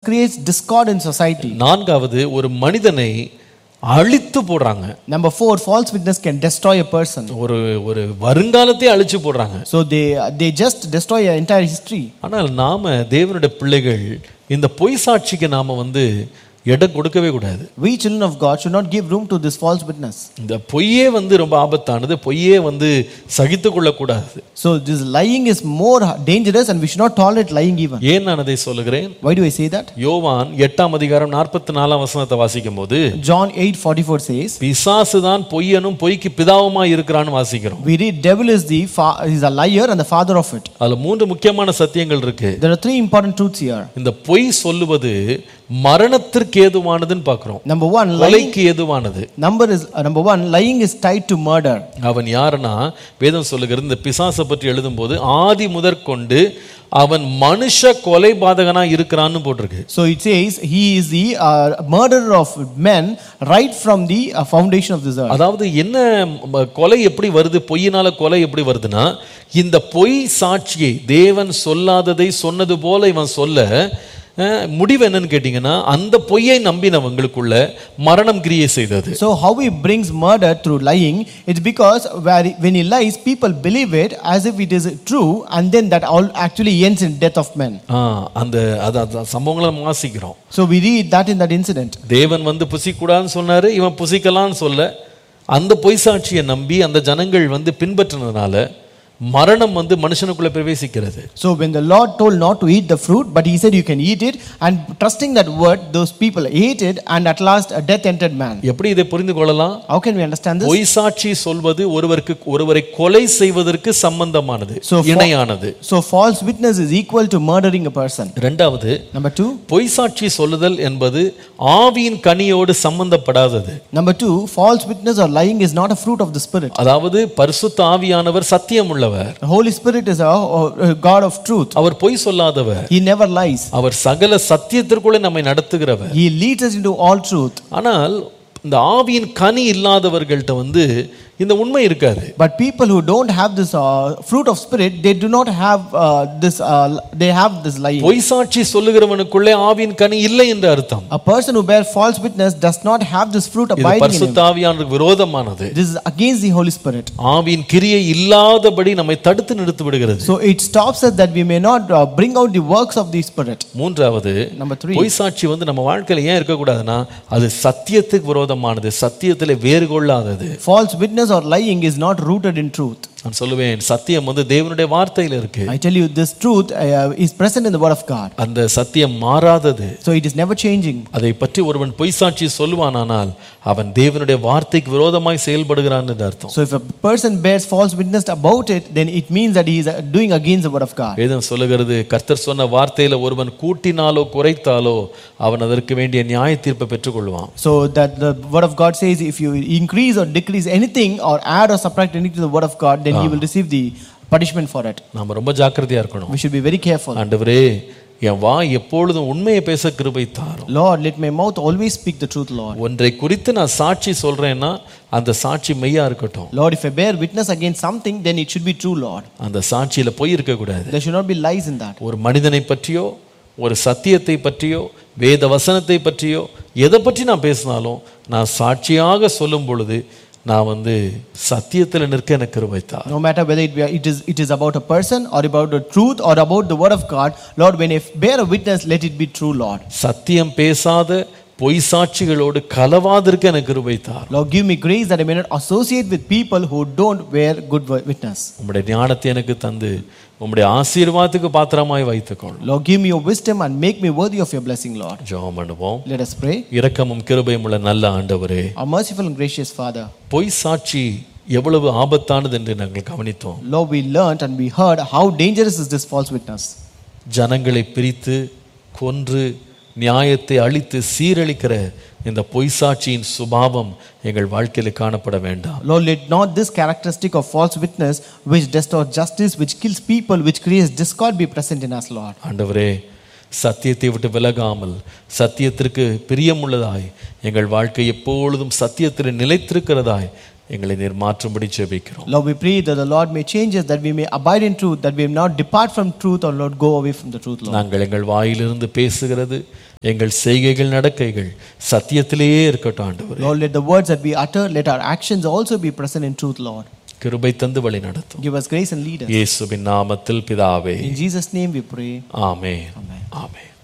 creates discord in society. நான்காவது ஒரு மனிதனை அழித்து போடுறாங்க Number four, false witness can destroy a person. ஒரு ஒரு வருங்காலத்தை அழிச்சு போடுறாங்க So they they just destroy your entire history. ஆனால் நாம தேவனுடைய பிள்ளைகள் இந்த பொய் சாட்சிக்கு நாம வந்து இடம் கொடுக்கவே கூடாது We children of God should not give room to this false witness. இந்த பொய்யே வந்து ரொம்ப ஆபத்தானது பொய்யே வந்து சகித்து கொள்ளக்கூடாது So this lying is more dangerous and we should not tolerate lying even. ஏன் நான் அதை சொல்லுகிறேன் Why do I say that? யோவான் எட்டாம் அதிகாரம் நாற்பத்தி நாலாம் வசனத்தை வாசிக்கும் போது John 8:44 says, பிசாசு தான் பொய்யனும் பொய்க்கு பிதாவுமா இருக்கிறான்னு வாசிக்கிறோம் we read devil is the fa- is a liar and the father of it. அதுல மூன்று முக்கியமான சத்தியங்கள் இருக்கு There are three important truths here. இந்த பொய் சொல்லுவது மரணத்திற்கு ஏதுவானதுன்னு பார்க்கிறோம் Number one, lying. கொலைக்கு ஏதுவானது Number is uh, number one, lying is tied to murder. அவன் யாருன்னா வேதம் சொல்லுகிறது இந்த பிசாசை பற்றி எழுதும்போது ஆதி முதற்கொண்டு அவன் மனுஷ கொலை பாதகனா இருக்கிறான்னு போட்டிருக்கு So it says he is the uh, murderer of men right from the uh, foundation of this earth. அதாவது என்ன ம- கொலை எப்படி வருது பொய்யினால கொலை எப்படி வருதுன்னா இந்த பொய் சாட்சியை தேவன் சொல்லாததை சொன்னது போல இவன் சொல்ல அஹ், முடிவு என்னன்னு கேட்டிங்கன்னா அந்த பொய்யை நம்பினவங்களுக்குள்ள மரணம் கிரியை செய்தது So how he brings murder through lying, it's because where he- when he lies, people believe it as if it is true, and then that all actually ends in death of men. ஆ, அந்த அது அந்த சம்பவங்களை நம்ம வாசிக்கிறோம் So we read that in that incident. தேவன் வந்து புசிக்கூடாதுன்னு சொன்னாரு இவன் புசிக்கலாம்னு சொல்ல அந்த பொய் சாட்சியை நம்பி அந்த ஜனங்கள் வந்து பின்பற்றினதுனால மரணம் வந்து மனுஷனுக்குள்ள பிரவேசிக்கிறது So when the Lord told not to eat the fruit, but he said you can eat it, and trusting that word, those people ate it, and at last a death entered man. எப்படி இதை புரிந்து கொள்ளலாம் How can we understand this? பொய் சாட்சி சொல்வது ஒருவருக்கு ஒருவரை கொலை செய்வதற்கு சம்பந்தமானது So for- இணையானது So false witness is equal to murdering a person. இரண்டாவது Number two, பொய் சாட்சி சொல்லுதல் என்பது ஆவியின் கனியோடு சம்பந்தப்படாதது number two, false witness or lying is not a fruit of the spirit. அதாவது பரிசுத்த ஆவியானவர் சத்தியம் உள்ளவர் The Holy Spirit is a, a God of truth. அவர் பொய் சொல்லாதவர் He never lies. அவர் சகல சத்தியத்திற்குள்ளே நம்மை நடத்துகிறவர் He leads us into all truth. ஆனால் இந்த ஆவியின் கனி இல்லாதவர்கள்ட்ட வந்து இந்த உண்மை இருக்காது But people who don't have this uh, fruit of spirit, they do not have uh, this. Uh, they have this lying. பொய் சாட்சி சொல்லுகிறவனுக்குள்ளே ஆவியின் கனி இல்லை என்று அர்த்தம் A person who bears false witness does not have this fruit இது abiding in him. பரிசுத்த ஆவியானவருக்கு விரோதமானது This is against the Holy Spirit. ஆவியின் கிரியை இல்லாதபடி நம்மை தடுத்து நிறுத்தி விடுகிறது So it stops us that we may not uh, bring out the works of the Spirit. மூன்றாவது Number three. பொய் சாட்சி வந்து நம்ம வாழ்க்கையில ஏன் இருக்கக்கூடாதுன்னா அது சத்தியத்துக்கு விரோதமானது சத்தியத்திலே வேறு கொள்ளாதது False witness or lying is not rooted in truth. நான் சொல்லுவேன் சத்தியம் வந்து தேவனுடைய வார்த்தையில இருக்கு I tell you, this truth uh, is present in the Word of God. அந்த சத்தியம் மாறாதது So it is never changing. அதை பற்றி ஒருவன் பொய் சாட்சி சொல்லுவானானால் அவன் தேவனுடைய வார்த்தைக்கு விரோதமாய் செயல்படுகிறான் என்று அர்த்தம் So if a person bears false witness about it, then it means that he is uh, doing against the Word of God. வேதம் சொல்லுகிறது கர்த்தர் சொன்ன வார்த்தையில ஒருவன் கூட்டினாலோ குறைத்தாலோ அவன் அதற்கு வேண்டிய நியாய தீர்ப்பை பெற்றுக்கொள்வான் So that the Word of God says, if you increase or decrease anything or add or subtract anything to the Word of God, then you will receive the punishment for it. நாம ரொம்ப ஜாக்கிரதையா இருக்கணும் We should be very careful. ஆண்டவரே என் வாய் எப்பொழுதும் உண்மையை பேச கிருபை தாரும் Lord, let my mouth always speak the truth, Lord. ஒன்றை குறித்து நான் சாட்சி சொல்றேன்னா அந்த சாட்சி மெய்யா இருக்கட்டும் Lord, if I bear witness against something, then it should be true, Lord. அந்த சாட்சியில பொய் இருக்கக்கூடாது There should not be lies in that. ஒரு மனிதனை பற்றியோ ஒரு சத்தியத்தை பற்றியோ வேத வசனத்தை பற்றியோ எதை பற்றி நான் பேசினாலும் நான் சாட்சியாக சொல்லும் பொழுது நான் வந்து சத்தியத்தில் நிற்க எனக்கு கிருபைத்தார் No matter whether it, it, is, it is about a person or about the truth or about the word of God, Lord, when I bear a witness, let it be true, Lord. சத்தியம் பேசாத பொய் சாட்சிகளோடு கலவாதிருக்க எனக்கு கிருபைத்தார் Lord, give me grace that I may not associate with people who don't bear good wi- witness. உம்முடைய ஞானத்தை எனக்கு தந்து உம்முடைய ஆசீர்வாதத்துக்கு பாத்திரமாய் வைத்துக்கொள் Lord, give me your wisdom and make me worthy of your blessing, Lord. ஜெபம் பண்ணுவோம் Let us pray. இரக்கமும் கிருபையும் உள்ள நல்ல ஆண்டவரே Our merciful and gracious Father, பொய் சாட்சி எவ்வளவு ஆபத்தானது என்று நாங்கள் கவனித்தோம் Lord, we learned and we heard how dangerous is this false witness. ஜனங்களை பிரித்து கொன்று நியாயத்தை அழித்து சீரழிக்கிற இந்த பொய் சாட்சியின் சுபாவம் எங்கள் வாழ்க்கையில் காணப்பட வேண்டாம் Lord, let not this characteristic of false witness, which distorts justice, which kills people, which creates discord, be present in us, Lord. ஆண்டவரே சத்தியத்தை விட்டு விலகாமல் சத்தியத்திற்கு பிரியமுள்ளதாய் எங்கள் வாழ்க்கை எப்பொழுதும் சத்தியத்தில் நிலைத்திருக்கிறதாய் எங்களை நீர் மாற்றும்படி ஜெபிக்கிறோம் Lord, we pray that the Lord may change us, that we may abide in truth, that we may not depart from truth or Lord go away from the truth, Lord. நாங்கள் எங்கள் வாயிலிருந்து பேசுகிறது எங்கள் செய்கைகள் நடக்கைகள் சத்தியத்திலேயே இருக்கட்டும் ஆண்டவரே Lord, let the words that we utter, let our actions also be present in truth, Lord. கிருபை தந்து வழி நடத்தும் Give us grace and lead us. இயேசுவின் நாமத்தில் பிதாவே In Jesus' name we pray. Amen amen